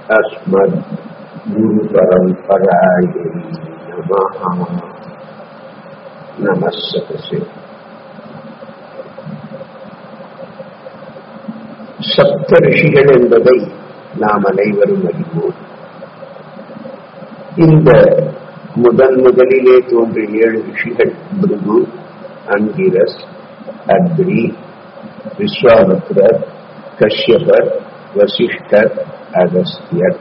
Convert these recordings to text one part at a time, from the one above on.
अस्मद्गुरुपरम्परायै नमः नमः सतसे சப்த ரிஷிகள் என்பதை நாம் அனைவரும் அறிவோம் இந்த முதன் முதலிலே தோன்றிய ஏழு ரிஷிகள் பிருகு அங்கிரஸ் அத்ரி விஸ்வாமித்ரர் கஷ்யபர் வசிஷ்டர் அகஸ்தியர்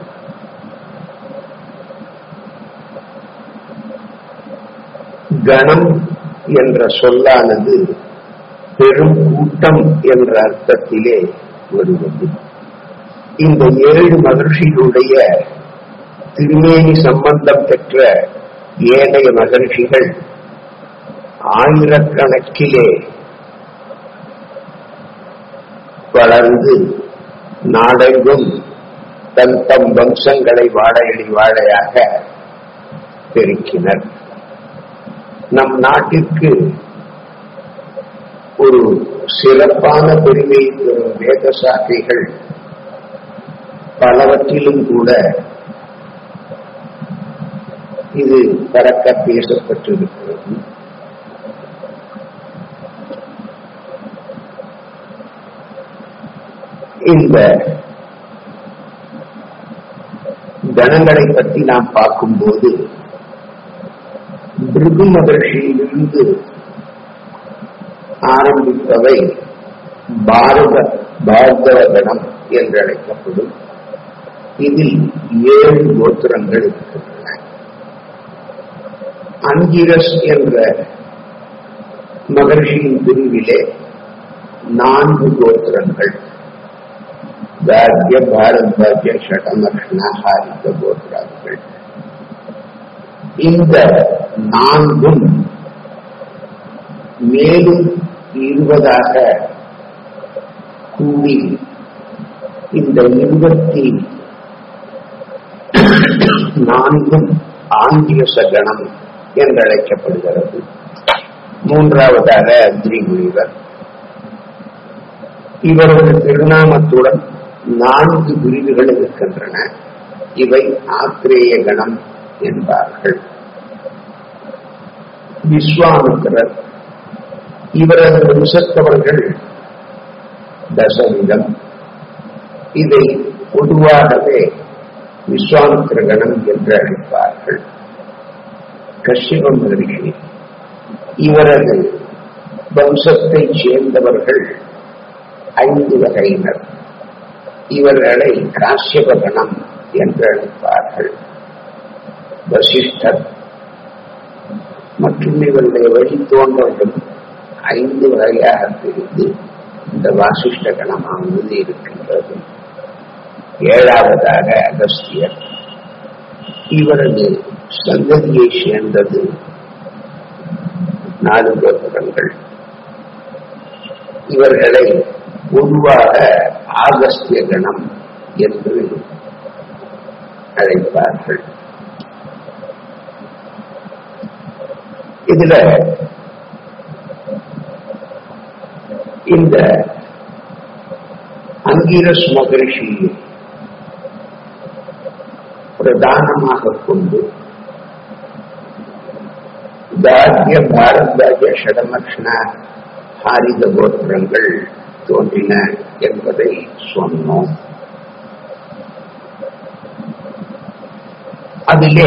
கணம் என்ற சொல்லானது பெரும் கூட்டம் என்ற அர்த்தத்திலே வருவது இந்த ஏழு மகர்ஷிகளுடைய திருமேனி சம்பந்தம் பெற்ற ஏனைய மகர்ஷிகள் ஆயிரக்கணக்கிலே வளர்ந்து நாடெங்கும் தன் தம் வம்சங்களை வாழையடி வாழையாக பெருக்கினர் நம் நாட்டிற்கு ஒரு சிறப்பான பெருமையை பெறும் வேத சாக்கைகள் பலவற்றிலும் கூட இது பறக்க பேசப்பட்டிருக்கிறது இந்த கணங்களை பற்றி நாம் பார்க்கும்போது பிருகு மகர்ஷியிலிருந்து ஆரம்பித்தவை பாரத பாரதவ கணம் என்று அழைக்கப்படும் இதில் ஏழு கோத்திரங்கள் இருக்கின்றன அங்கிரஸ் என்ற மகர்ஷியின் பிரிவிலே நான்கு கோத்திரங்கள் தாத்திய பாரத்வாஜ்ய ஷடமக்ஷண ஹாரித கோத்திராதிகள் இந்த நான்கும் மேலும் இருபதாக கூடி இந்த இருபத்தி நான்கும் ஆங்கிலச கணம் என்று அழைக்கப்படுகிறது மூன்றாவதாக அக்ரி முனிவர் இவரது திருநாமத்துடன் நான்கு பிரிவுகள் இருக்கின்றன இவை ஆத்திரேய கணம் என்பார்கள் விஸ்வாமித்திரர் இவரது வம்சத்தவர்கள் தசவிதம் இதை பொதுவாகவே விஸ்வாமித்திர கணம் என்று அழைப்பார்கள் கஷ்யப மகரிஷி இவரது வம்சத்தைச் சேர்ந்தவர்கள் ஐந்து வகையினர் இவர்களை காசியப கணம் என்று அழைப்பார்கள் வசிஷ்டர் மற்றும் இவருடைய வழித்தோன்றலும் ஐந்து வகையாக பிரிந்து இந்த வாசிஷ்ட கணமானது இருக்கின்றது ஏழாவதாக அகஸ்தியர் இவரது சந்ததியை சேர்ந்தது நாலு கோபுரங்கள் இவர்களை பொதுவாக ஆகஸ்திய கணம் என்று அழைப்பார்கள் இதுல இந்த அங்கீரஸ் மகரிஷி பிரதானமாக கொண்டு தாத்திய பாரத்வாஜ ஷடமக்ஷண ஹாரித கோத்திரங்கள் தோன்றின என்பதை சொன்னோம் அதிலே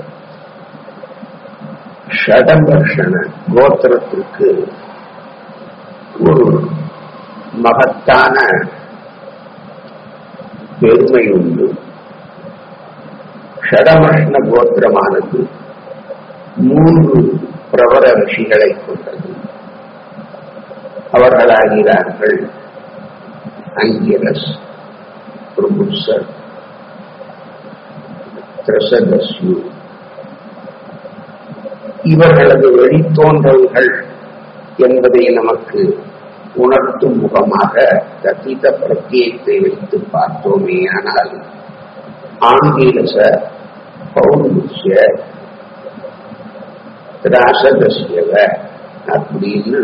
ஷடம்பர்ஷண கோத்திரத்திற்கு ஒரு மகத்தான பெருமை உண்டு ஷடமர்ஷண கோத்திரமானது மூன்று பிரபல ரிஷிகளை கொண்டது அவர்களாகிறார்கள் அங்கிரஸ் பிரபுசர் திரசதஸ்யு இவர்களது வழித்தோன்றல்கள் என்பதை நமக்கு உணர்த்தும் முகமாக கதித பிரத்யேகத்தை வைத்து பார்த்தோமே ஆனால் ஆங்கிலச பௌர்முஷ்ய திராசதஸ்யவ அப்படின்னு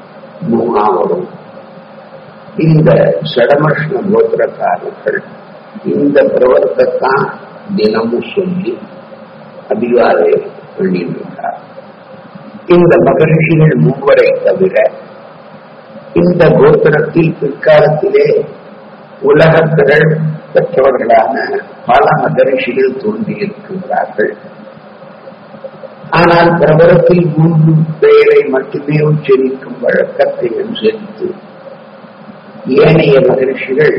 மூணா வரும் இந்த சடமஷ்ண கோத்திரக்காரர்கள் இந்த பிரவர்த்தத்தான் தினமும் சொல்லி அபிவாதை பண்ணியிருக்கிறார் இந்த மகரிஷிகள் மூவரை தவிர இந்த கோத்திரத்தில் பிற்காலத்திலே உலகத்திரள் பெற்றவர்களான பல மகரிஷிகள் தோன்றியிருக்கின்றார்கள் ஆனால் பிரபலத்தில் மூன்று பெயரை மட்டுமே உச்சரிக்கும் வழக்கத்தை அனுசரித்து ஏனைய மகரிஷிகள்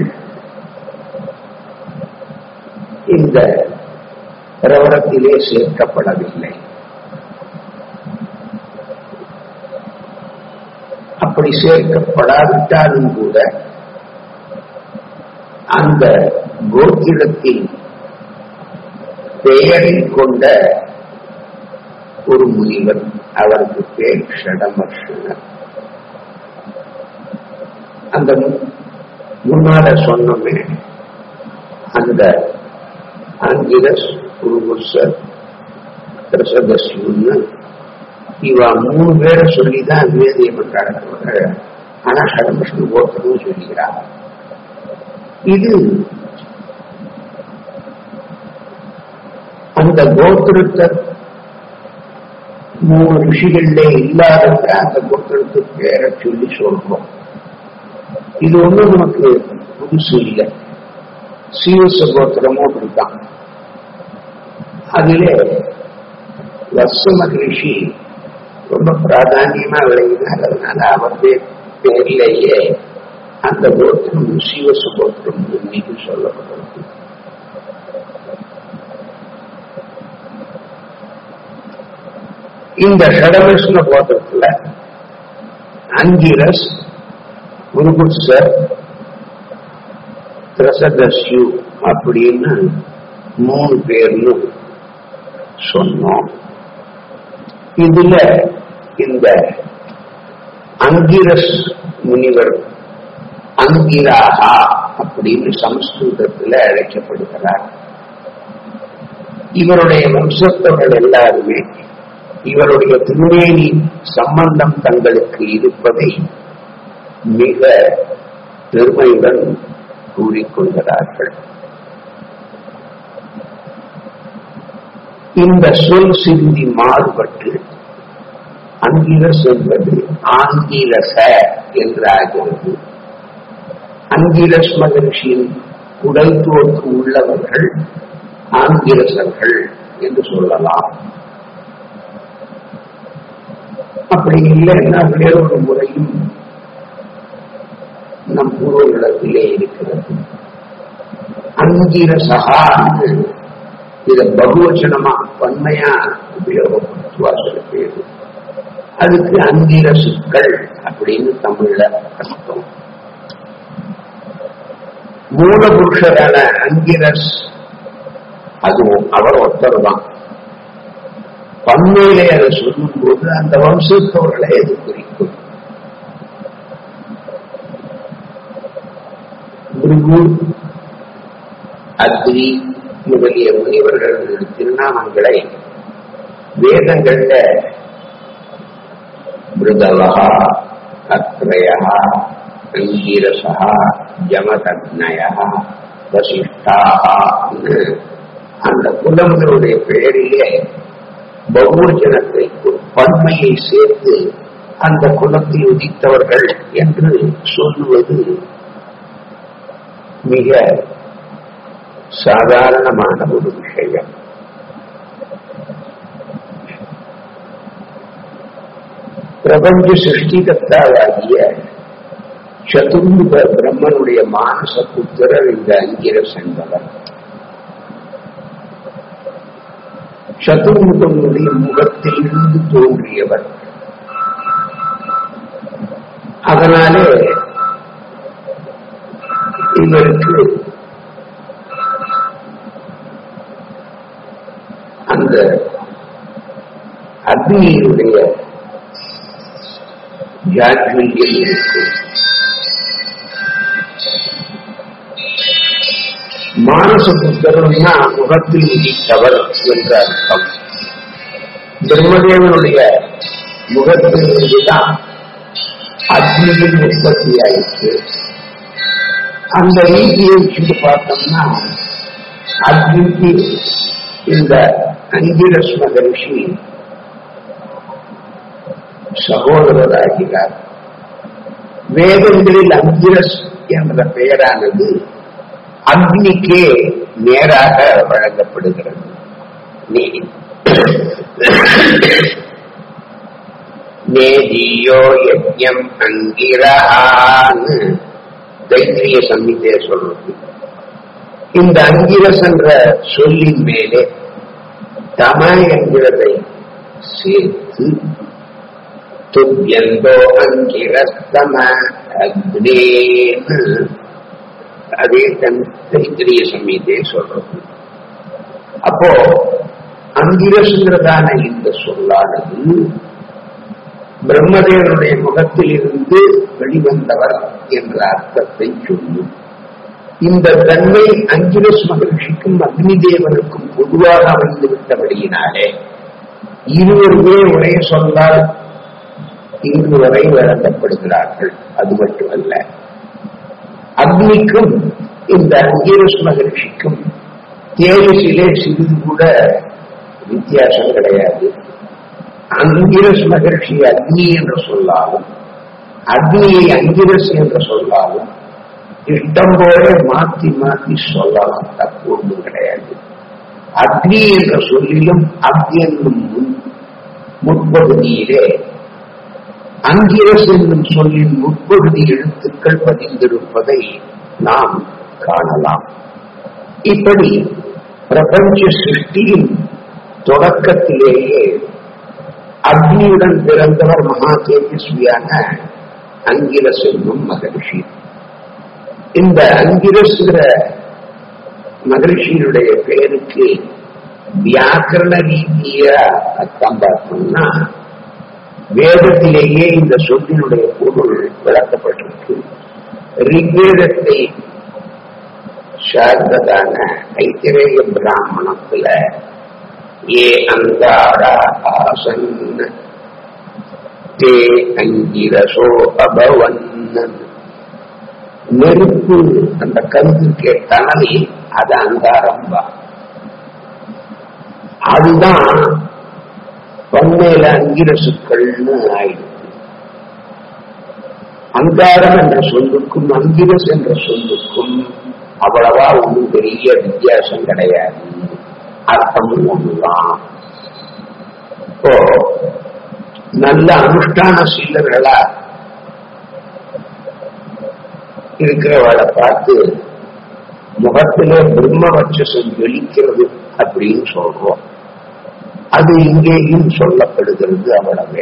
இந்த பிரபலத்திலே சேர்க்கப்படவில்லை அப்படி சேர்க்கப்படாவிட்டாலும் கூட அந்த கோத்திரத்தின் பெயரை கொண்ட ஒரு முனிவர் அவருக்கு பேர் ஷடமர்ஷனர் அந்த முன்னால சொன்னோமே அந்த அங்கிரஸ் குருகுசர் கிருஷதஸ்யுன்னு இவ மூணு பேரை சொல்லிதான் வேதியம் பண்றாங்க ஆனா ஷடமர்ஷன் கோத்திரம் சொல்லிக்கிறார் இது அந்த கோத்திரத்தை மூணு ரிஷிகள்ல இல்லாதவங்க அந்த கோத்திரத்துக்கு பேரை சொல்லி சொல்றோம் இது ஒண்ணும் நமக்கு புதுசு இல்லை சீவச கோத்திரமும் அப்படித்தான் அதிலே வச மகரிஷி ரொம்ப பிராதானியமா விளங்கினார் அதனால அவருடைய பேர்லேயே அந்த கோத்திரம் சீவச கோத்திரம் இன்னைக்கு சொல்லப்படுறது இந்த ஷடவிஷ்ணு கோத்திரத்துல அங்கிரஸ் குருகுட்சர் திரசதஸ்யு அப்படின்னு மூணு பேர்னு சொன்னோம் இதுல இந்த அங்கிரஸ் முனிவர் அங்கிராகா அப்படின்னு சமஸ்கிருதத்தில் அழைக்கப்படுகிறார் இவருடைய வம்சத்தவர்கள் எல்லாருமே இவருடைய திருமேனி சம்பந்தம் தங்களுக்கு இருப்பதை மிக பெருமையுடன் கூறிக்கொள்கிறார்கள் இந்த சொல் சிந்தி மாறுபட்டு அங்கிரஸ் என்பது ஆங்கிரச என்றாகிறது அங்கிரஸ் மகர்ஷியின் உடல் தோற்று உள்ளவர்கள் ஆங்கிரசர்கள் என்று சொல்லலாம் அப்படி இல்லைன்னா வேறொரு முறையும் நம் பூர்வங்களிடத்திலே இருக்கிறது அங்கிரசகான்னு இத பகுவச்சனமா பன்மையா உபயோகப்படுத்துவா சில பேர் அதுக்கு அங்கிரசுக்கள் அப்படின்னு தமிழ்ல அர்த்தம் மூலபுருஷரான அங்கிரஸ் அதுவும் அவர் ஒருத்தர் தான் பன்மையிலே அதை சொல்லும் போது அந்த வம்சத்தவர்களை அது குறிக்கும் பிருகு அத்ரி முதலிய முனிவர்கள் திருநாமங்களை வேதங்கள்ல மிருதவா அத்ரயா அங்கீரசா ஜமதக்னயா வசிஷ்டான்னு அந்த குலங்களுடைய பெயரிலே பகுவஜனத்தை பன்மையை சேர்த்து அந்த குலத்தில் உதித்தவர்கள் என்று சொல்லுவது மிக சாதாரணமான ஒரு விஷயம் பிரபஞ்ச சிருஷ்டிகர்த்தாவாகிய சதுர்முக பிரம்மனுடைய மானச புத்திரர் இந்த அங்கிரஸ் என்பவர் சதுர்முகனுடைய முகத்தில் இருந்து தோன்றியவர் அதனாலே இவருக்கு அந்த அக்னியினுடைய ஜாக்கியம் இருக்கும் மானச புத்தகம்னா முகத்தில் உதித்தவர் என்ற அர்த்தம் பிரம்மதேவனுடைய முகத்திலிருந்துதான் அக்னியின் உற்பத்தி ஆயிற்று அந்த ரீதியை வச்சுட்டு பார்த்தோம்னா அக்னிக்கு இந்த அங்கிரஸ் மகரிஷி சகோதரராகிறார் வேதங்களில் அங்கிரஸ் என்ற பெயரானது அக்னிக்கே நேராக வழங்கப்படுகிறது நீ நேதியோ யஜ்யம் அங்கிரஹான்னு தைத்திரிய சம்மிதைய சொல்றது இந்த அங்கிரஸ் என்ற சொல்லின் மேலே தம என்கிறதை சேர்த்து துப்யந்தோ அங்கிரஸ்தம அக்னேன்னு அதே தன் தைத்திரிய சம்மிதையை சொல்றது அப்போ அங்கிரசுங்கிறதான இந்த சொல்லானது பிரம்மதேவனுடைய முகத்தில் இருந்து வெளிவந்தவர் என்ற அர்த்தத்தை சொல்லும் இந்த தன்மை அங்கிரஸ் மகிழ்ச்சிக்கும் அக்னி தேவனுக்கும் பொதுவாக அமைந்து விட்டபடியினாலே இருவருமே ஒரே சொல்லால் இங்கு வரை வழங்கப்படுகிறார்கள் அது மட்டுமல்ல அக்னிக்கும் இந்த அங்கிரஸ் மகிழ்ச்சிக்கும் தேஜசிலே சிறிது கூட வித்தியாசம் கிடையாது அங்கிரஸ் மகிழ்ச்சி அக்னி என்று சொல்லாலும் அக்னியை அங்கிரஸ் என்று சொல்லாலும் இஷ்டம் போல மாத்தி மாத்தி சொல்லலாம் தப்பு ஒன்றும் கிடையாது அக்னி என்ற சொல்லிலும் அக் என்னும் முன் முற்பகுதியிலே அங்கிரஸ் என்னும் சொல்லின் முற்பகுதி எழுத்துக்கள் பதிந்திருப்பதை நாம் காணலாம் இப்படி பிரபஞ்ச சிருஷ்டியின் தொடக்கத்திலேயே அக்னியுடன் பிறந்தவர் மகா தேஜஸ்வியான அங்கிரஸ் என்னும் மகரிஷி இந்த அங்கிரஸ்கிற மகரிஷியினுடைய பெயருக்கு வியாக்கரண ரீதியா அர்த்தம் பார்த்தோம்னா வேதத்திலேயே இந்த சொல்லினுடைய பொருள் விளக்கப்பட்டிருக்கு ரிக்வேதத்தை சார்ந்ததான ஐத்திரேய பிராமணத்துல ஏ அங்காரா ஆசன் தே அங்கிரசோ அபவன் நெருப்பு அந்த கருத்துக்கே தனலி அது அங்காரம்பா அதுதான் பண்மையில அங்கிரசுக்கள்னு ஆயிடுச்சு அங்காரம் என்ற சொல்லுக்கும் அங்கிரஸ் என்ற சொல்லுக்கும் அவ்வளவா ஒன்றும் பெரிய வித்தியாசம் கிடையாது அர்த்தமும் ஒண்ணுதான் இப்போ நல்ல அனுஷ்டான சீலர்களா இருக்கிறவளை பார்த்து முகத்திலே பிரம்மவட்சசம் வெளிக்கிறது அப்படின்னு சொல்றோம் அது இங்கேயும் சொல்லப்படுகிறது அவ்வளவே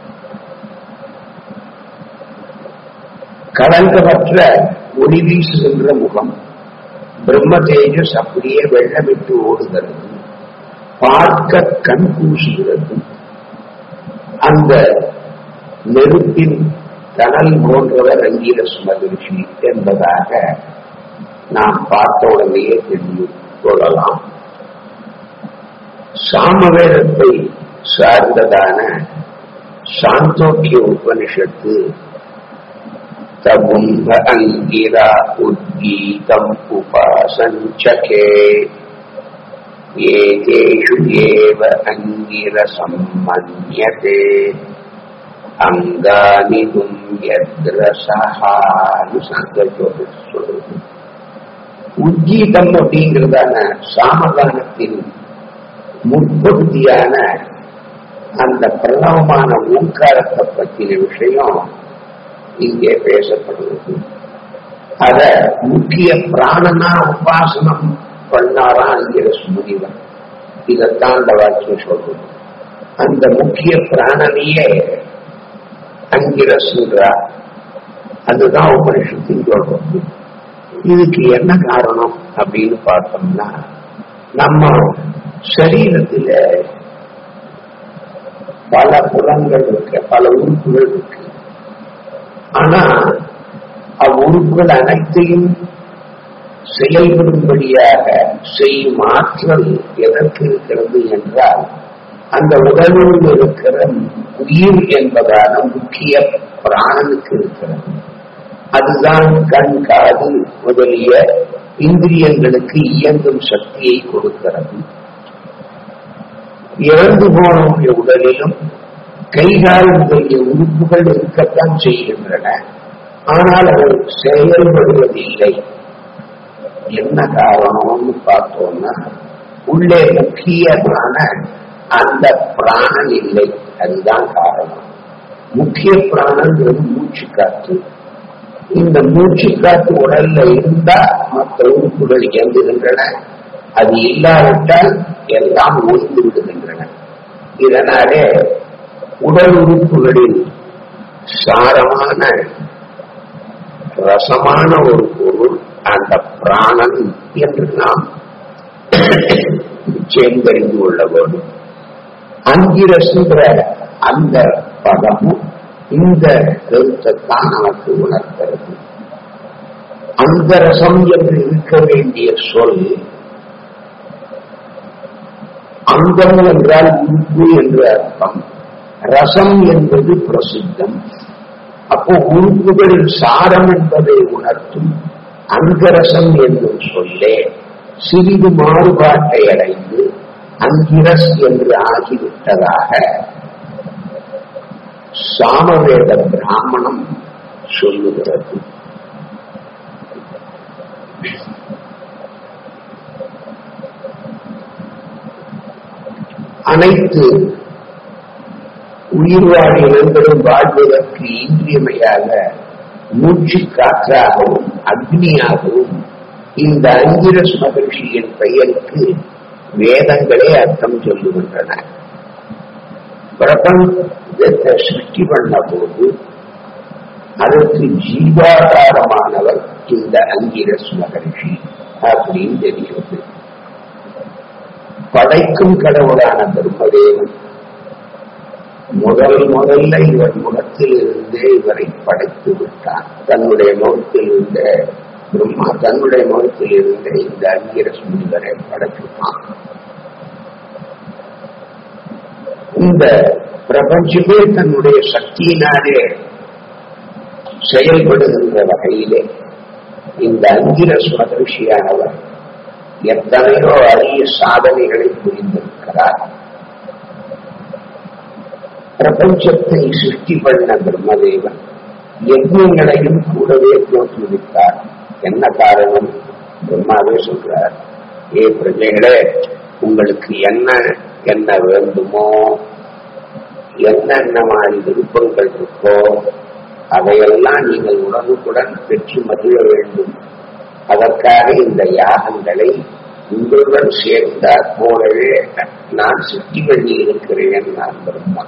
கலங்கமற்ற ஒளி வீசுகின்ற முகம் பிரம்ம தேஜஸ் அப்படியே வெள்ளமிட்டு ஓடுகிறது பார்க்க கண் கூசுகிறது அந்த நெருப்பின் தனல் போன்றவர் அங்கீரஸ் மகிழ்ச்சி என்பதாக நாம் பார்த்த உடனேயே தெரிந்து கொள்ளலாம் சாமவேதத்தை சார்ந்ததான சாந்தோக்கிய உபனிஷத்து தகும்ப அங்கிரா உத்கீதம் உபாசஞ்சகே ஏகேஷு ஏவ அங்கிரசம் மன்யதே அங்கானிதும் எத்ரசஹான்னு சாந்தோக்கிய சொல்றது உத்கீதம் அப்படிங்கிறதான சாமகானத்தின் முற்பகுதியான அந்த பிரணவமான ஓங்காரத்தை பற்றின விஷயம் இங்கே பேசப்படுகிறது அத முக்கிய பிராணனா உபாசனம் பண்ணாரா என்கிற முனிவன் இதைத்தான் அந்த வாக்கியம் சொல்றது அந்த முக்கிய பிராணனையே அங்கிரசுன்றா அதுதான் உபனிஷத்தின் சொல்றது இதுக்கு என்ன காரணம் அப்படின்னு பார்த்தோம்னா நம்ம சரீரத்துல பல புலங்கள் இருக்கு பல உறுப்புகள் இருக்கு ஆனா அவ்வுறுப்புகள் அனைத்தையும் செயல்படும்படியாக செய்யும் ஆற்றல் எதற்கு இருக்கிறது என்றால் அந்த உடலில் இருக்கிற உயிர் என்பதான முக்கிய பிராணனுக்கு இருக்கிறது அதுதான் கண் காது முதலிய இந்திரியங்களுக்கு இயங்கும் சக்தியை கொடுக்கிறது இறந்து போனவருடைய உடலிலும் கைகால் முதலிய உறுப்புகள் இருக்கத்தான் செய்கின்றன ஆனால் அவை செயல்படுவதில்லை என்ன காரணம்னு பார்த்தோம்னா உள்ளே முக்கியமான அந்த பிராணன் இல்லை அதுதான் காரணம் முக்கிய பிராணங்கிறது மூச்சு காற்று இந்த மூச்சு காற்று உடல்ல இருந்தா மற்ற உறுப்புகள் இயங்குகின்றன அது இல்லாவிட்டால் எல்லாம் ஓய்ந்து விடுகின்றன இதனாலே உடல் உறுப்புகளில் சாரமான ரசமான ஒரு பொருள் அந்த பிராணன் என்று நாம் சேர்ந்தறிந்து கொள்ள வேண்டும் அங்கிரசுங்கிற அந்த பதமும் இந்த கருத்தைத்தான் நமக்கு உணர்கிறது அந்த ரசம் என்று இருக்க வேண்டிய சொல் அங்கம் என்றால் உறுப்பு என்று அர்த்தம் ரசம் என்பது பிரசித்தம் அப்போ உறுப்புகளில் சாரம் என்பதை உணர்த்தும் அங்கரசம் என்னும் சொல்லே சிறிது மாறுபாட்டை அடைந்து அங்கிரஸ் என்று ஆகிவிட்டதாக சாமவேத பிராமணம் சொல்லுகிறது அனைத்து உயிர்வாழ் இனங்களும் வாழ்வதற்கு இன்றியமையாக மூச்சு காற்றாகவும் அக்னியாகவும் இந்த அங்கிரஸ் மகிழ்ச்சியின் பெயருக்கு வேதங்களே அர்த்தம் சொல்லுகின்றன பிரபஞ்சத்தை சிருஷ்டி பண்ண போது அதற்கு ஜீவாதாரமானவர் இந்த அங்கிரஸ் மகர்ஷி அப்படின்னு தெரிகிறது படைக்கும் கடவுளான பிரம்மதேவன் முதல் முதல்ல இவர் முகத்தில் இருந்தே இவரை படைத்து விட்டார் தன்னுடைய முகத்தில் இருந்த பிரம்மா தன்னுடைய முகத்தில் இருந்த இந்த அங்கிரஸ் முனிவரை படைச்சுட்டான் இந்த பிரபஞ்சமே தன்னுடைய சக்தியினாலே செயல்படுகின்ற வகையிலே இந்த அங்கிரஸ் மகிழ்ச்சியானவர் எத்தனையோ அரிய சாதனைகளை புரிந்திருக்கிறார் பிரபஞ்சத்தை சிருஷ்டி பண்ண பிரம்மதேவன் யஜ்யங்களையும் கூடவே தோற்றுவித்தார் என்ன காரணம் பிரம்மாவே சொல்றார் ஏ பிரஜைகளே உங்களுக்கு என்ன என்ன வேண்டுமோ என்னென்ன மாதிரி விருப்பங்கள் இருக்கோ அதையெல்லாம் நீங்கள் உடனுக்குடன் பெற்று மகிழ வேண்டும் அதற்காக இந்த யாகங்களை உங்களுடன் சேர்ந்தார் போலவே நான் சித்தி பண்ணி இருக்கிறேன் நான் பிரம்மா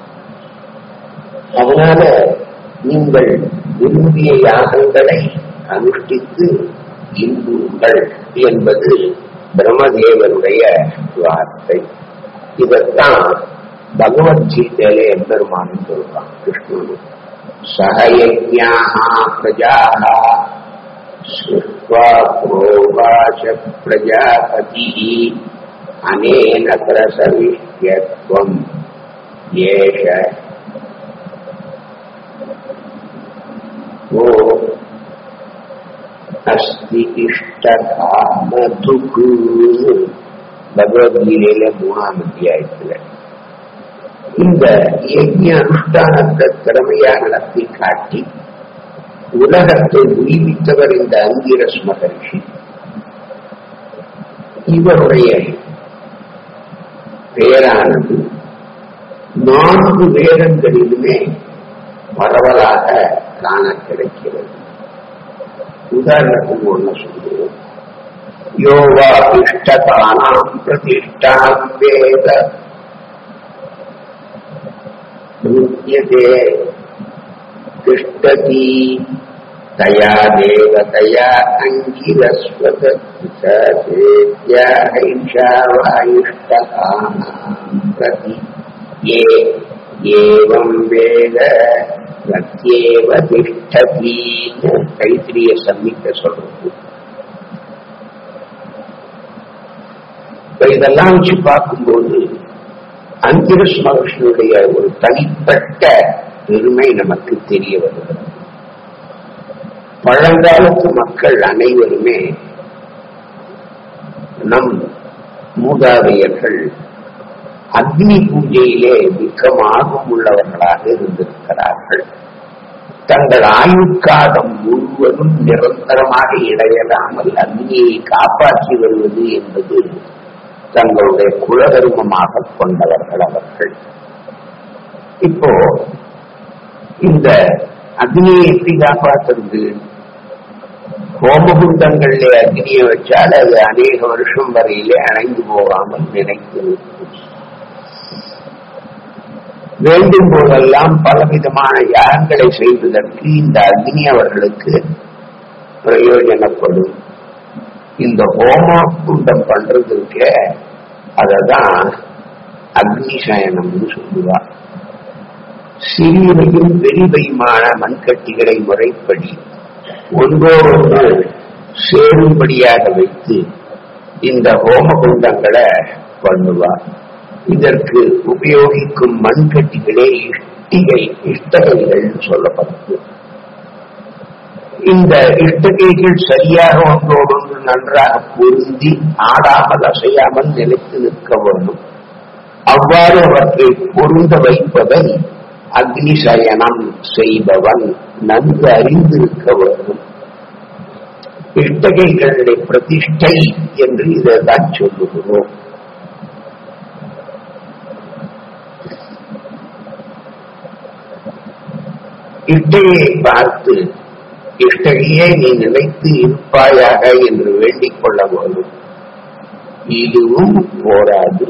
அதனால நீங்கள் விரும்பிய யாகங்களை அனுஷ்டித்து இன்புங்கள் என்பது பிரம்மதேவனுடைய வார்த்தை இதைத்தான் பகவத்கீதையிலே எம்பெருமான் சொல்றான் கிருஷ்ணன் சகயஜ்ஞாக பிரஜாக सृष्ट्वा प्रोवाच प्रजापतिः अनेन प्रसविष्यत्वम् येष वो अस्ति इष्टकामधुः பகவத்கீதையில மூணாம் அத்தியாயத்துல இந்த யஜ்ய அனுஷ்டானத்தை திறமையா நடத்தி காட்டி உலகத்தை உயிர்வித்தவர் இந்த அங்கிரஸ் மகர்ஷி இவருடைய பெயரானது நான்கு வேதங்களிலுமே பரவலாக காண கிடைக்கிறது உதாரணத்துக்கு ஒண்ணு சொல்லுவோம் யோவா இஷ்டதானாம் பிரதிஷ்டாம் வேத முக்கியதே तिष्ठति तया देवतया अङ्गिरस्वतैषा वायुष्टकानाम् प्रति ये एवं वेद प्रत्येव तिष्ठति கைத்திரிய சம்மிக்க சொல்றது இப்ப இதெல்லாம் வச்சு பார்க்கும்போது அங்கிரஸ் மகர்ஷனுடைய ஒரு தனிப்பட்ட பெருமை நமக்கு தெரிய வருகிறது பழங்காலத்து மக்கள் அனைவருமே நம் மூதாதையர்கள் அக்னி பூஜையிலே மிக்கமாகவும் உள்ளவர்களாக இருந்திருக்கிறார்கள் தங்கள் ஆயுட்காலம் முழுவதும் நிரந்தரமாக இடையலாமல் அக்னியை காப்பாற்றி வருவது என்பது தங்களுடைய குலதர்மமாக கொண்டவர்கள் அவர்கள் இப்போ இந்த அக்னியை எப்படி காப்பாற்றுறது ஹோமகுண்டங்களிலே அக்னியை வச்சால் அது அநேக வருஷம் வரையிலே அணைந்து போகாமல் நினைத்து நிற்கும் வேண்டும் போதெல்லாம் பலவிதமான யாகங்களை செய்வதற்கு இந்த அக்னி அவர்களுக்கு பிரயோஜனப்படும் இந்த ஹோம குண்டம் பண்றதுக்கு அததான் அக்னி சயனம்னு சொல்லுவார் சிறியவையும் பெரிவையுமான மண்கட்டிகளை முறைப்படி ஒன்றோடொன்று சேரும்படியாக வைத்து இந்த ஹோமகுண்டங்களை பண்ணுவார் இதற்கு உபயோகிக்கும் மண்கட்டிகளே இஷ்டிகை இஷ்டகைகள் சொல்லப்படுது இந்த இஷ்டகைகள் சரியாக ஒன்றோடொன்று நன்றாக பொருந்தி ஆடாமல் அசையாமல் நிலைத்து நிற்க வேண்டும் அவ்வாறு அவற்றை பொருந்த வைப்பதை அக்னி சயனம் செய்பவன் நன்கு அறிந்திருக்க வேண்டும் இட்டகைகளுடைய பிரதிஷ்டை என்று இதைதான் சொல்லுகிறோம் இட்டையை பார்த்து இஷ்டகையே நீ நினைத்து இருப்பாயாக என்று வேண்டிக் கொள்ள வேண்டும் இதுவும் போராது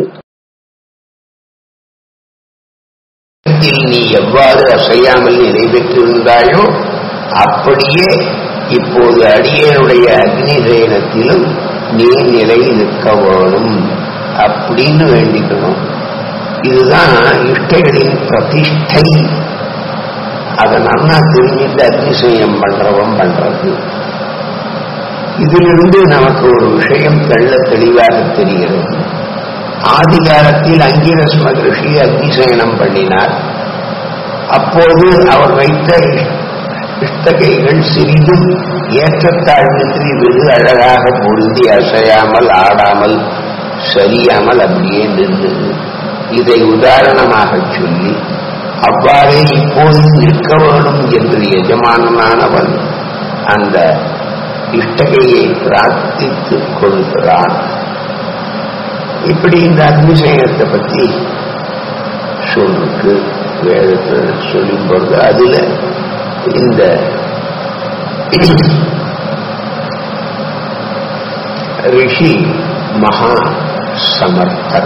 நீ எவ்வாறு அசையாமல் நிறைவேற்றிருந்தாயோ அப்படியே இப்போது அடியனுடைய அக்னி சயனத்திலும் நீ நிலை நிற்க வேணும் அப்படின்னு வேண்டிக்கணும் இதுதான் இஷ்டைகளின் பிரதிஷ்டை அதை நல்லா தெரிஞ்சுட்டு அக்னிசயம் பண்றவன் பண்றது இதிலிருந்து நமக்கு ஒரு விஷயம் தெள்ள தெளிவாக தெரிகிறது ஆதி காலத்தில் அங்கிரஸ் மகரிஷி அக்னிசயனம் பண்ணினார் அப்போது அவர் வைத்த இஷ்டகைகள் சிறிதும் ஏற்றத்தாழ்வின்றி வெகு அழகாக பொருந்தி அசையாமல் ஆடாமல் சரியாமல் அப்படியே நின்றது இதை உதாரணமாக சொல்லி அவ்வாறே இப்போது நிற்க வேணும் என்று எஜமானனானவன் அந்த இஷ்டகையை பிரார்த்தித்துக் கொள்கிறான் இப்படி இந்த அக்னிசயனத்தை பத்தி சொல்லிருக்கு வேதத்தில் சொல்லும் பொழுது அதுல இந்த ரிஷி மகா சமர்த்தர்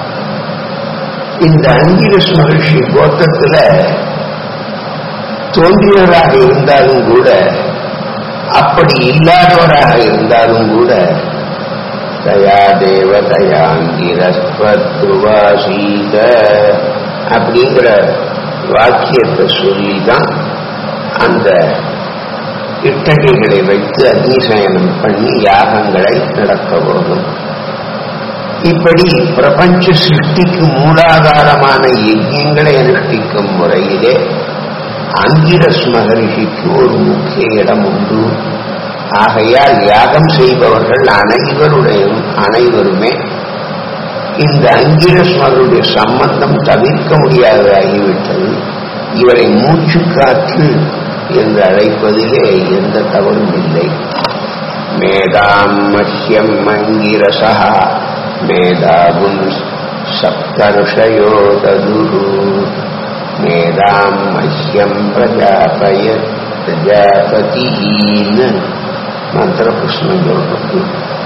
இந்த அங்கிரஸ் மகிழ்ச்சி கோத்திரத்துல தோன்றியவராக இருந்தாலும் கூட அப்படி இல்லாதவராக இருந்தாலும் கூட தயா தேவ தயாங்கிரஸ்வத்ருவாசீத அப்படிங்கிற வாக்கியத்தை சொல்லிதான் அந்த இட்டகைகளை வைத்து அக்னிசயனம் பண்ணி யாகங்களை நடக்க வேண்டும் இப்படி பிரபஞ்ச சிருஷ்டிக்கு மூலாதாரமான யஜ்யங்களை அனுஷ்டிக்கும் முறையிலே அங்கிரஸ் மகரிஷிக்கு ஒரு முக்கிய இடம் உண்டு ஆகையால் யாகம் செய்பவர்கள் அனைவருடைய அனைவருமே இந்த அங்கிரஸ் மகருடைய சம்பந்தம் தவிர்க்க முடியாததாகிவிட்டது இவரை மூச்சு காற்று என்று அழைப்பதிலே எந்த தவறும் இல்லை மேதாம் மஹ்யம் அங்கிரசா மேதாபும் சப்தர்ஷயோ ததுரு மேதாம் மஹ்யம் பிரஜாபய பிரஜாபதின்னு மந்திர புஷ்ணம் சொல்றது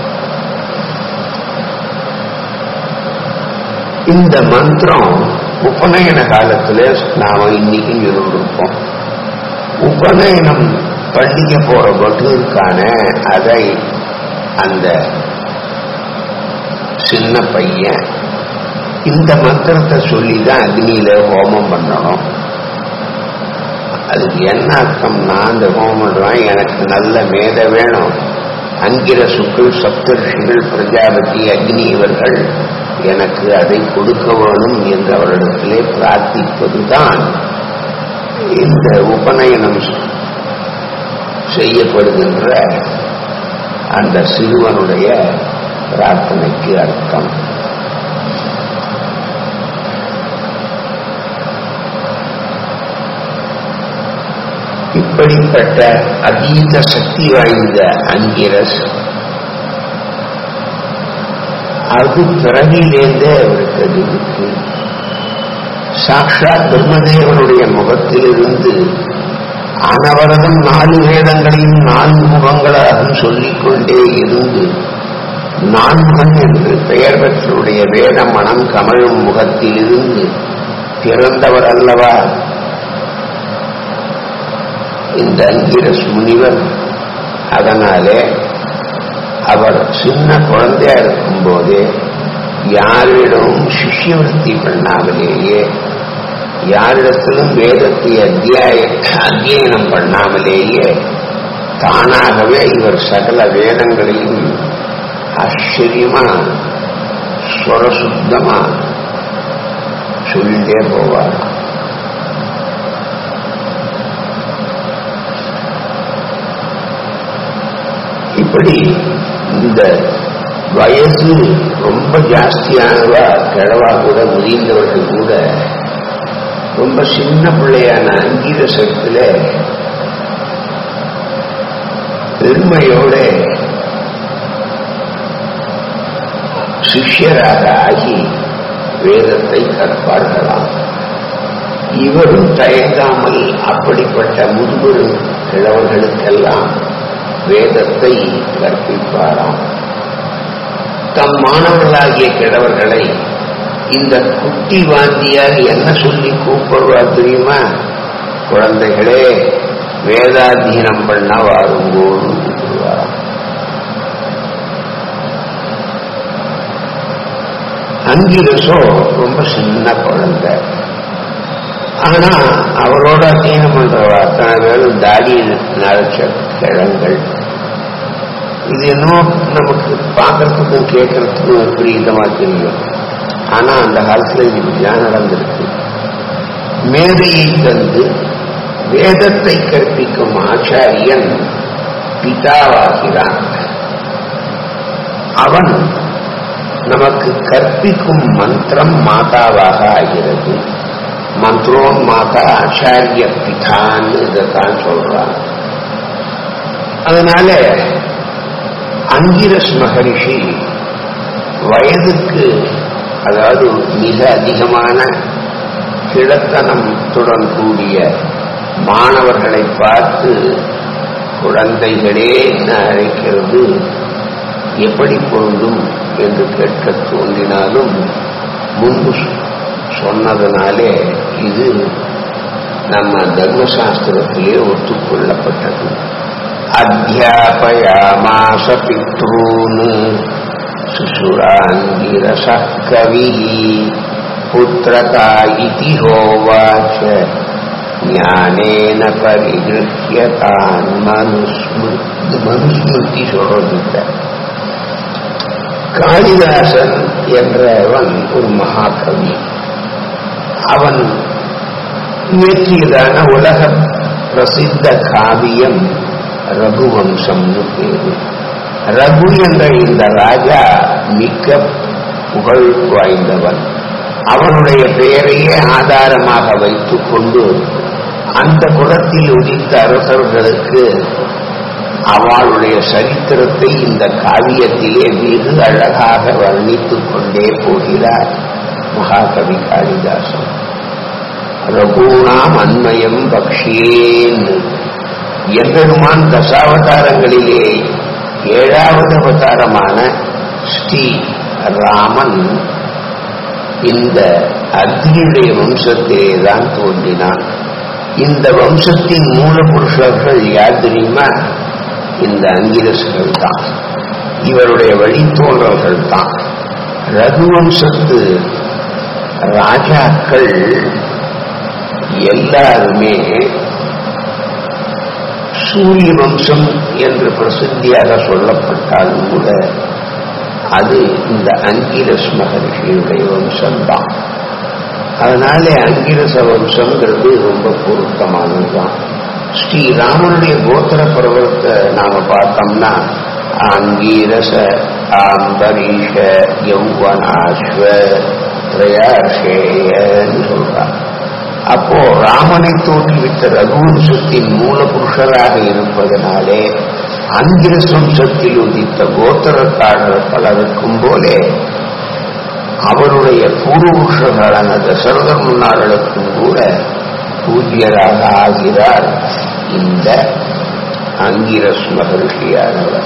இந்த மந்திரம் உபநயன காலத்துல நாம இன்னைக்கு இருந்திருப்போம் உபநயனம் பண்டிகை போற பட்டூருக்கான அதை அந்த சின்ன பையன் இந்த மந்திரத்தை சொல்லி தான் அக்னியில ஹோமம் பண்ணணும் அதுக்கு என்ன அர்த்தம்னா அந்த ஹோமம் பண்றான் எனக்கு நல்ல மேத வேணும் அங்கிர சுக்கள் சப்தர்ஷிகள் பிரஜாபதி அக்னி இவர்கள் எனக்கு அதை கொடுக்க வேணும் என்று அவரிடத்திலே பிரார்த்திப்பதுதான் இந்த உபநயனம் செய்யப்படுகின்ற அந்த சிறுவனுடைய பிரார்த்தனைக்கு அர்த்தம் இப்படிப்பட்ட அதீத சக்தி வாய்ந்த அங்கிரஸ் அது பிறவிலேந்தே அவருக்கு அது இருக்கு சாட்சாத் பிரம்மதேவனுடைய முகத்திலிருந்து அனவரதம் நாலு வேதங்களையும் நான்கு முகங்களாக சொல்லிக்கொண்டே இருந்து நான்முகன் என்று பெயர் பெற்றவுடைய வேத மனம் கமழும் முகத்திலிருந்து பிறந்தவர் அல்லவா இந்த அங்கிரஸ் முனிவர் அதனாலே அவர் சின்ன குழந்தையா இருக்கும் போதே யாரிடமும் சிஷ்யவர்த்தி பண்ணாமலேயே யாரிடத்திலும் வேதத்தை அத்தியாய அத்தியனம் பண்ணாமலேயே தானாகவே இவர் சகல வேதங்களையும் ஆச்சரியமா ஸ்வரசுத்தமா சொல்லிட்டே போவார் இப்படி இந்த வயசு ரொம்ப ஜாஸ்தியானவா கிழவா கூட முதிர்ந்தவர்கள் கூட ரொம்ப சின்ன பிள்ளையான அங்கீரசத்துல பெருமையோட சிஷ்யராக ஆகி வேதத்தை கற்பார்களாம் இவரும் தயங்காமல் அப்படிப்பட்ட முதுபெரும் கிழவர்களுக்கெல்லாம் வேதத்தை கற்பிப்பாராம் தம் மாணவர்களாகிய கிழவர்களை இந்த குட்டி வாந்தியார் என்ன சொல்லி கூப்பிடுவார் தெரியுமா குழந்தைகளே வேதாதீனம் பண்ண வாருங்கோன்னு கூப்பிடுவாராம் அங்கிரசோ ரொம்ப சின்ன குழந்தை ஆனா அவரோட அத்தியனம் பண்றவா அத்தனை பேரும் தாடி நரைச்ச கிழங்கள் இது என்னமோ நமக்கு பார்க்கறதுக்கும் கேட்கறதுக்கும் எப்படி இதமா தெரியும் ஆனா அந்த காலத்துல இது இப்படிதான் நடந்திருக்கு மேதையை தந்து வேதத்தை கற்பிக்கும் ஆச்சாரியன் பிதாவாகிறான் அவன் நமக்கு கற்பிக்கும் மந்திரம் மாதாவாக ஆகிறது மந்திரோன் மாதா ஆச்சாரிய பிதான்னு இதைத்தான் சொல்றான் அதனால அங்கிரஸ் மகரிஷி வயதுக்கு அதாவது மிக அதிகமான கிழத்தனத்துடன் கூடிய மாணவர்களை பார்த்து குழந்தைகளே என்ன அழைக்கிறது எப்படி பொருந்தும் என்று கேட்க தோன்றினாலும் முன்பு சொன்னதனாலே இது நம்ம தர்மசாஸ்திரத்திலே ஒத்துக்கொள்ளப்பட்டது அத்தியாபயாமாச பித்ரூன் சுசுராங்கிரச கவி புத்திரகா இதி ஹோவாச்ச ஞானேன பரிகிருஹ்யதான் மனுஸ்மிருதி மனுஸ்மிருதி சொல்றதில்லை காளிதாசன் என்றவன் ஒரு மகாகவி அவன் இயற்றியதான உலக பிரசித்த காவியம் ரகுவம்சம்னு பேரு ரகு என்ற இந்த ராஜா மிக்க புகழ் வாய்ந்தவன் அவனுடைய பெயரையே ஆதாரமாக வைத்துக் கொண்டு அந்த குலத்தில் உதித்த அரசர்களுக்கு அவளுடைய சரித்திரத்தை இந்த காவியத்திலே வெகு அழகாக வர்ணித்துக் கொண்டே போகிறார் மகாகவி காளிதாசன் ரகுணாம் அன்மயம் பக்ஷியேன் எம்பெருமான் தசாவதாரங்களிலே ஏழாவது அவதாரமான ஸ்ரீ ராமன் இந்த அக்னியுடைய வம்சத்திலே தான் தோன்றினான் இந்த வம்சத்தின் மூலபுருஷர்கள் யார் தெரியுமா இந்த அங்கிரசுகள் தான் இவருடைய வழித்தோன்றல்கள் தான் ரகுவம்சத்து ராஜாக்கள் எல்லாருமே சூரிய வம்சம் என்று பிரசித்தியாக சொல்லப்பட்டாலும் கூட அது இந்த அங்கிரஸ் மகர்ஷியுடைய வம்சம்தான் அதனாலே அங்கிரச வம்சம்ங்கிறது ரொம்ப பொருத்தமானதுதான் ஸ்ரீராமனுடைய கோத்திர பருவத்தை நாம பார்த்தோம்னா ஆங்கீரச ஆம்பரீஷ யௌவனாஸ்வ திரையாஷேயன்னு சொல்றார் அப்போ ராமனை தோற்றுவித்த ரகுவம்சத்தின் மூலபுருஷராக இருப்பதனாலே அங்கிரஸ் வம்சத்தில் உதித்த கோத்திரக்காரர் பலருக்கும் போலே அவருடைய பூர்வபுருஷர்களான தசரதர் முன்னார்களுக்கும் கூட பூஜ்யராக ஆகிறார் இந்த அங்கிரஸ் மகர்ஷியானவர்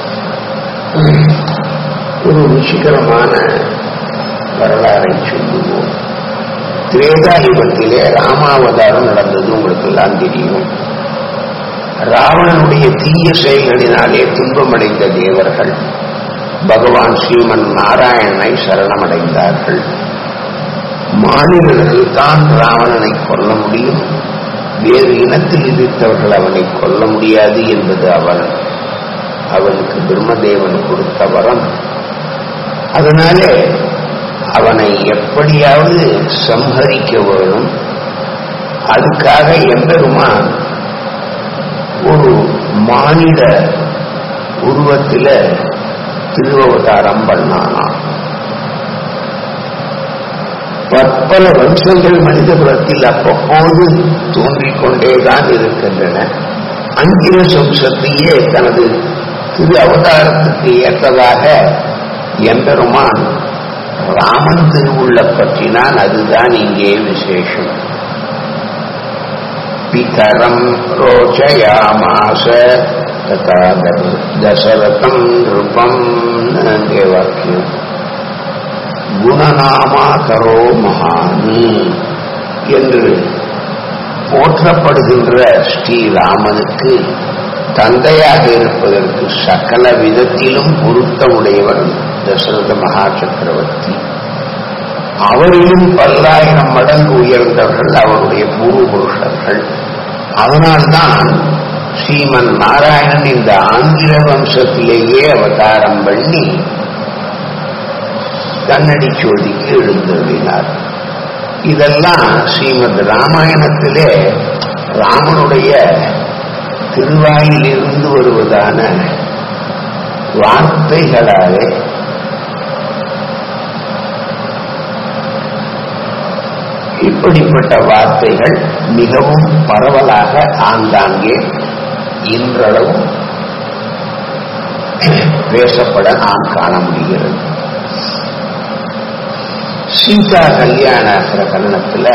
ஒரு ருச்சிகரமான வரலாறை சொல்லுவோம் திரேதாயுகத்திலே ராமாவதாரம் நடந்தது உங்களுக்கு எல்லாம் தெரியும் ராவணனுடைய தீய செயல்களினாலே துன்பமடைந்த தேவர்கள் பகவான் ஸ்ரீமன் நாராயணனை சரணமடைந்தார்கள் மாநிலர்கள் தான் ராவணனை கொல்ல முடியும் வேறு இனத்தில் இருந்தவர்கள் அவனை கொல்ல முடியாது என்பது அவன் அவனுக்கு பிரம்மதேவன் கொடுத்த வரம் அதனாலே அவனை எப்படியாவது சம்ஹரிக்க வேணும் அதுக்காக எம்பெருமான் ஒரு மானிட உருவத்தில திருவவதாரம் பண்ணானாம் பற்பல வம்சங்கள் மனித குலத்தில் அவ்வப்போது தோன்றிக் கொண்டேதான் இருக்கின்றன அங்கிர வம்சத்தையே தனது திரு அவதாரத்துக்கு ஏற்றதாக எம்பெருமான் ராமன் திருவுள்ள பற்றினான் அதுதான் இங்கே விசேஷம் பிதரம் ரோச்சயாமாச ததா தசரதம் நிருபம் அங்கே வாக்கியம் குணநாமா கரோ மகானு என்று போற்றப்படுகின்ற ஸ்ரீராமனுக்கு தந்தையாக இருப்பதற்கு சகல விதத்திலும் பொருத்தமுடையவர் தசரத மகா சக்கரவர்த்தி அவரிலும் பல்லாயிரம் மடங்கு உயர்ந்தவர்கள் அவருடைய பூர்வ புருஷர்கள் அதனால்தான் ஸ்ரீமன் நாராயணன் இந்த ஆங்கில வம்சத்திலேயே அவதாரம் பண்ணி கண்ணடி சோதிக்கு எழுந்தருளினார் இதெல்லாம் ஸ்ரீமத் ராமாயணத்திலே ராமனுடைய திருவாயிலிருந்து வருவதான வார்த்தைகளாலே இப்படிப்பட்ட வார்த்தைகள் மிகவும் பரவலாக ஆங்காங்கே இன்றளவும் பேசப்பட நாம் காண முடிகிறது சீதா கல்யாண பிரகரணத்துல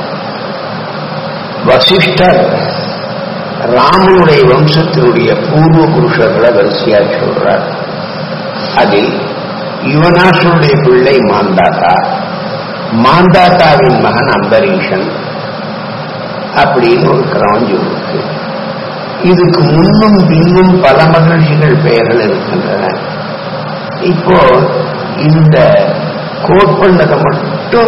வசிஷ்டர் ராமனுடைய வம்சத்தினுடைய பூர்வ புருஷர்களை வரிசையா சொல்றார் அதில் யுவனாசனுடைய பிள்ளை மாந்தாத்தா மாந்தாத்தாவின் மகன் அம்பரீஷன் அப்படின்னு ஒரு கிரௌஞ்சு இருக்கு இதுக்கு முன்னும் பின்னும் பல மகிழ்ச்சிகள் பெயர்கள் இருக்கின்றன இப்போ இந்த கோட் பண்ணதை மட்டும்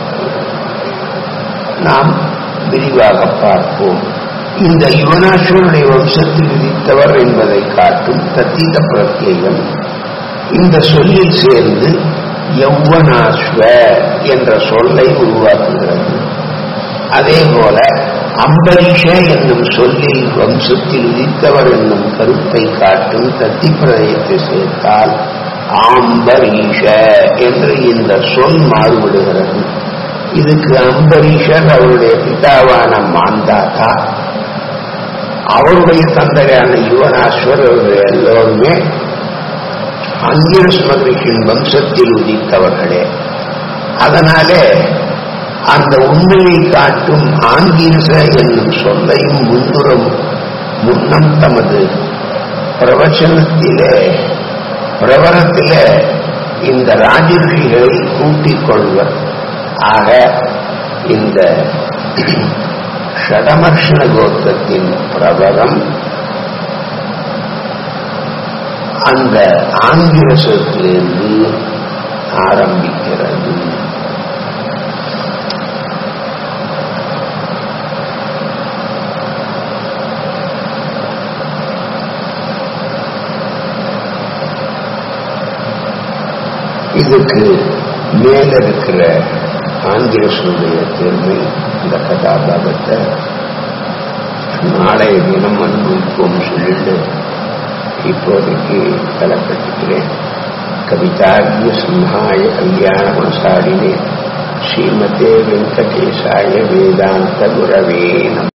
நாம் விரிவாக பார்ப்போம் இந்த யுவனாசுவனுடைய வம்சத்தில் விதித்தவர் என்பதை காட்டும் தத்தீத பிரத்யேகம் இந்த சொல்லில் சேர்ந்து யௌவனாஸ்வ என்ற சொல்லை உருவாக்குகிறது அதே போல அம்பரீஷ என்னும் சொல்லில் வம்சத்தில் விதித்தவர் என்னும் கருத்தை காட்டும் தத்தி பிரதயத்தை சேர்த்தால் ஆம்பரீஷ என்று இந்த சொல் மாறுபடுகிறது இதுக்கு அம்பரீஷர் அவருடைய பிதாவான மாந்தாத்தா அவருடைய தந்தையான யுவனாஸ்வர் அவர்கள் எல்லோருமே அங்கிரஸ் மகிழ்ச்சியின் வம்சத்தில் உதித்தவர்களே அதனாலே அந்த உண்மையை காட்டும் ஆங்கிரச என்னும் சொல்லையும் முன்னுறம் முன்னம் தமது பிரவச்சனத்திலே பிரபலத்திலே இந்த ராஜரிஷிகளை கூட்டிக் கொள்வர் ஆக இந்த ஷடமர்ஷண கோத்திரத்தின் பிரபலம் அந்த ஆங்கிரசத்திலிருந்து ஆரம்பிக்கிறது இதுக்கு மேல இருக்கிற ஆங்கிரசுடைய பெருமை இந்த கதாபாகத்தை நாளைய தினம் அனுபவிப்போம் சொல்லிட்டு இப்போதைக்கு தலைப்பட்டுக்கிறேன் கவிதாகிய சிம்ஹாய கல்யாண குணசாலினே ஸ்ரீமதே வெங்கடேசாய வேதாந்த குரவே நம